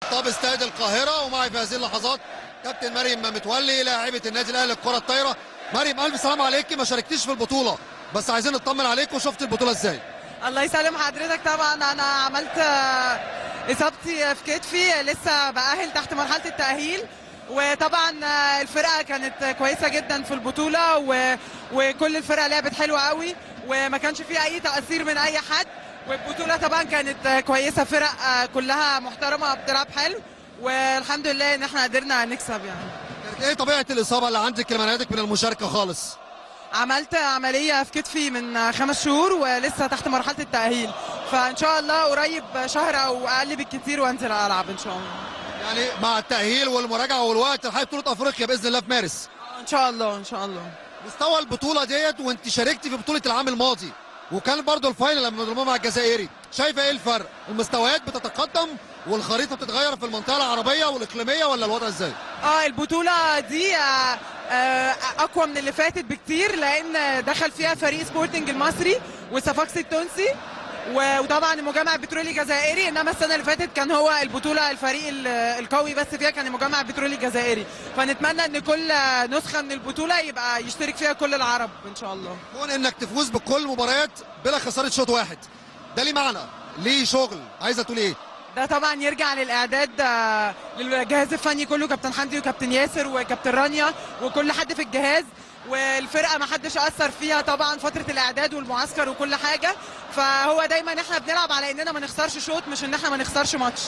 خطاب استاد القاهره ومعي في هذه اللحظات كابتن مريم متولي لاعبه النادي الاهلي الكره الطايره مريم الف سلام عليكي ما شاركتيش في البطوله بس عايزين نطمن عليك وشفت البطوله ازاي الله يسلم حضرتك طبعا انا عملت آه، اصابتي في كتفي لسه باهل تحت مرحله التاهيل وطبعا آه، الفرقه كانت كويسه جدا في البطوله و... وكل الفرقه لعبت حلوه قوي وما كانش فيها اي تاثير من اي حد والبطوله طبعا كانت آه، كويسه فرق آه، كلها محترمه بتلعب حلو والحمد لله ان احنا قدرنا نكسب يعني كانت ايه طبيعه الاصابه اللي عندك اللي منعتك من المشاركه خالص عملت عملية في كتفي من خمس شهور ولسه تحت مرحلة التأهيل فإن شاء الله قريب شهر أو أقل بالكتير وأنزل ألعب إن شاء الله يعني مع التاهيل والمراجعه والوقت لحد بطوله افريقيا باذن الله في مارس إن شاء الله إن شاء الله مستوى البطوله ديت وانت شاركتي في بطوله العام الماضي وكان برضو الفاينل لما بنضربوها مع الجزائري شايفه ايه الفرق المستويات بتتقدم والخريطه بتتغير في المنطقه العربيه والاقليميه ولا الوضع ازاي اه البطولة دي آه، آه، أقوى من اللي فاتت بكتير لأن دخل فيها فريق سبورتنج المصري والصفاقسي التونسي و- وطبعا المجمع البترولي الجزائري انما السنه اللي فاتت كان هو البطوله الفريق ال- القوي بس فيها كان المجمع البترولي الجزائري فنتمنى ان كل نسخه من البطوله يبقى يشترك فيها كل العرب ان شاء الله كون انك تفوز بكل المباريات بلا خساره شوط واحد ده ليه معنى ليه شغل عايزه تقول ايه ده طبعا يرجع للاعداد آه، للجهاز الفني كله كابتن حمدي وكابتن ياسر وكابتن رانيا وكل حد في الجهاز والفرقه ما حدش اثر فيها طبعا فتره الاعداد والمعسكر وكل حاجه فهو دايما احنا بنلعب على اننا ما نخسرش شوط مش ان احنا ما نخسرش ماتش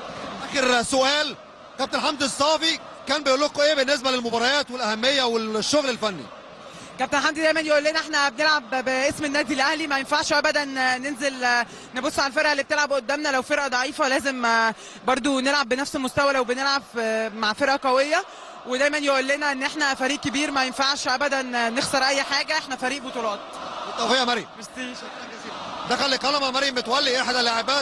اخر سؤال كابتن حمدي الصافي كان بيقول لكم ايه بالنسبه للمباريات والاهميه والشغل الفني كابتن حمدي دايما يقول لنا احنا بنلعب باسم النادي الاهلي ما ينفعش ابدا ننزل نبص على الفرقه اللي بتلعب قدامنا لو فرقه ضعيفه لازم برضو نلعب بنفس المستوى لو بنلعب مع فرقه قويه ودايما يقول لنا ان احنا فريق كبير ما ينفعش ابدا نخسر اي حاجه احنا فريق بطولات بالتوفيق يا مريم ميرسي شكرا جزيلا دخل لقلمه مريم متولي احدى لاعبات